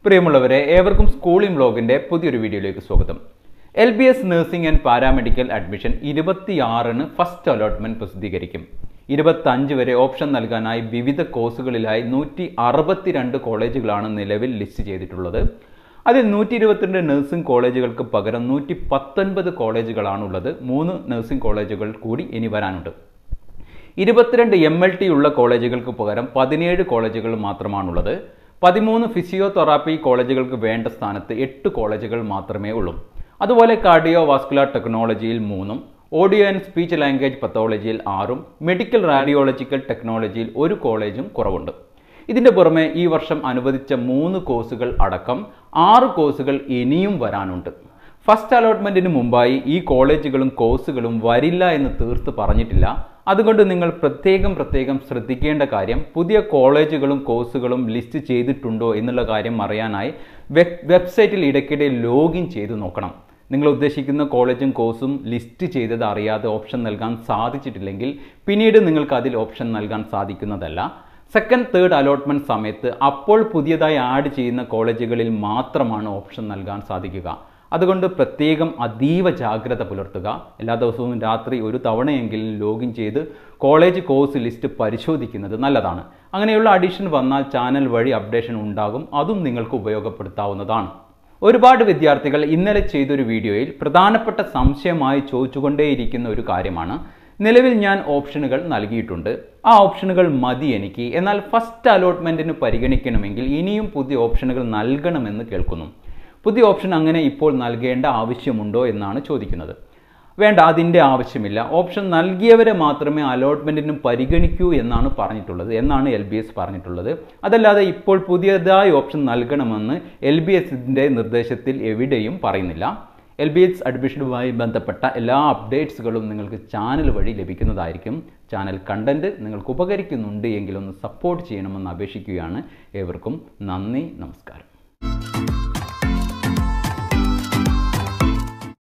പ്രിയമുള്ളവരെ ഏവർക്കും സ്കൂളിംഗ് ബ്ലോഗിന്റെ പുതിയൊരു വീഡിയോയിലേക്ക് സ്വാഗതം L B S nursing and paramedical admission ഇരുപത്തിയാറിന് ഫസ്റ്റ് അലോട്ട്മെന്റ് പ്രസിദ്ധീകരിക്കും ഇരുപത്തഞ്ച് വരെ ഓപ്ഷൻ നൽകാനായി വിവിധ കോഴ്സുകളിലായി നൂറ്റി അറുപത്തിരണ്ട് കോളേജുകളാണ് നിലവിൽ ലിസ്റ്റ് ചെയ്തിട്ടുള്ളത് അതിൽ നൂറ്റി ഇരുപത്തിരണ്ട് നഴ്സിംഗ് കോളേജുകൾക്ക് പകരം നൂറ്റി പത്തൊൻപത് കോളേജുകളാണുള്ളത് മൂന്ന് നഴ്സിംഗ് കോളേജുകൾ കൂടി ഇനി വരാനുണ്ട് ഇരുപത്തിരണ്ട് എം എൽ ടി ഉള്ള കോളേജുകൾക്ക് പകരം പതിനേഴ് കോളേജുകൾ മാത്രമാണുള്ളത് പതിമൂന്ന് ഫിസിയോതെറാപ്പി കോളേജുകൾക്ക് വേണ്ട സ്ഥാനത്ത് എട്ട് കോളേജുകൾ മാത്രമേ ഉള്ളൂ അതുപോലെ കാർഡിയോ വാസ്കുലർ ടെക്നോളജിയിൽ മൂന്നും ഓഡിയോ ആൻഡ് സ്പീച്ച് ലാംഗ്വേജ് പത്തോളജിയിൽ ആറും മെഡിക്കൽ റാഡിയോളജിക്കൽ ടെക്നോളജിയിൽ ഒരു കോളേജും കുറവുണ്ട് ഇതിന്റെ പുറമെ ഈ വർഷം അനുവദിച്ച മൂന്ന് കോഴ്സുകൾ അടക്കം ആറ് കോഴ്സുകൾ ഇനിയും വരാനുണ്ട് ഫസ്റ്റ് അലോട്ട്മെന്റിന് മുമ്പായി ഈ കോളേജുകളും കോഴ്സുകളും വരില്ല എന്ന് തീർത്ത് പറഞ്ഞിട്ടില്ല അതുകൊണ്ട് നിങ്ങൾ പ്രത്യേകം പ്രത്യേകം ശ്രദ്ധിക്കേണ്ട കാര്യം പുതിയ കോളേജുകളും കോഴ്സുകളും ലിസ്റ്റ് ചെയ്തിട്ടുണ്ടോ എന്നുള്ള കാര്യം അറിയാനായി വെബ് വെബ്സൈറ്റിൽ ഇടയ്ക്കിടെ ലോഗിൻ ചെയ്ത് നോക്കണം നിങ്ങൾ ഉദ്ദേശിക്കുന്ന കോളേജും കോഴ്സും ലിസ്റ്റ് ചെയ്തത് അറിയാതെ ഓപ്ഷൻ നൽകാൻ സാധിച്ചിട്ടില്ലെങ്കിൽ പിന്നീട് നിങ്ങൾക്ക് അതിൽ ഓപ്ഷൻ നൽകാൻ സാധിക്കുന്നതല്ല സെക്കൻഡ് തേർഡ് അലോട്ട്മെന്റ് സമയത്ത് അപ്പോൾ പുതിയതായി ആഡ് ചെയ്യുന്ന കോളേജുകളിൽ മാത്രമാണ് ഓപ്ഷൻ നൽകാൻ സാധിക്കുക അതുകൊണ്ട് പ്രത്യേകം അതീവ ജാഗ്രത പുലർത്തുക എല്ലാ ദിവസവും രാത്രി ഒരു തവണയെങ്കിലും ലോഗിൻ ചെയ്ത് കോളേജ് കോഴ്സ് ലിസ്റ്റ് പരിശോധിക്കുന്നത് നല്ലതാണ് അങ്ങനെയുള്ള അഡീഷൻ വന്നാൽ ചാനൽ വഴി അപ്ഡേഷൻ ഉണ്ടാകും അതും നിങ്ങൾക്ക് ഉപയോഗപ്പെടുത്താവുന്നതാണ് ഒരുപാട് വിദ്യാർത്ഥികൾ ഇന്നലെ ചെയ്തൊരു വീഡിയോയിൽ പ്രധാനപ്പെട്ട സംശയമായി ചോദിച്ചുകൊണ്ടേയിരിക്കുന്ന ഒരു കാര്യമാണ് നിലവിൽ ഞാൻ ഓപ്ഷനുകൾ നൽകിയിട്ടുണ്ട് ആ ഓപ്ഷനുകൾ മതി എനിക്ക് എന്നാൽ ഫസ്റ്റ് അലോട്ട്മെന്റിന് പരിഗണിക്കണമെങ്കിൽ ഇനിയും പുതിയ ഓപ്ഷനുകൾ നൽകണമെന്ന് കേൾക്കുന്നു പുതിയ ഓപ്ഷൻ അങ്ങനെ ഇപ്പോൾ നൽകേണ്ട ആവശ്യമുണ്ടോ എന്നാണ് ചോദിക്കുന്നത് വേണ്ട അതിൻ്റെ ആവശ്യമില്ല ഓപ്ഷൻ നൽകിയവരെ മാത്രമേ അലോട്ട്മെൻറ്റിന് പരിഗണിക്കൂ എന്നാണ് പറഞ്ഞിട്ടുള്ളത് എന്നാണ് എൽ ബി എസ് പറഞ്ഞിട്ടുള്ളത് അതല്ലാതെ ഇപ്പോൾ പുതിയതായി ഓപ്ഷൻ നൽകണമെന്ന് എൽ ബി എസിൻ്റെ നിർദ്ദേശത്തിൽ എവിടെയും പറയുന്നില്ല എൽ ബി എസ് അഡ്മിഷനുമായി ബന്ധപ്പെട്ട എല്ലാ അപ്ഡേറ്റ്സുകളും നിങ്ങൾക്ക് ചാനൽ വഴി ലഭിക്കുന്നതായിരിക്കും ചാനൽ കണ്ടന്റ് നിങ്ങൾക്ക് ഉപകരിക്കുന്നുണ്ട് എങ്കിലൊന്ന് സപ്പോർട്ട് ചെയ്യണമെന്ന് അപേക്ഷിക്കുകയാണ് ഏവർക്കും നന്ദി നമസ്കാരം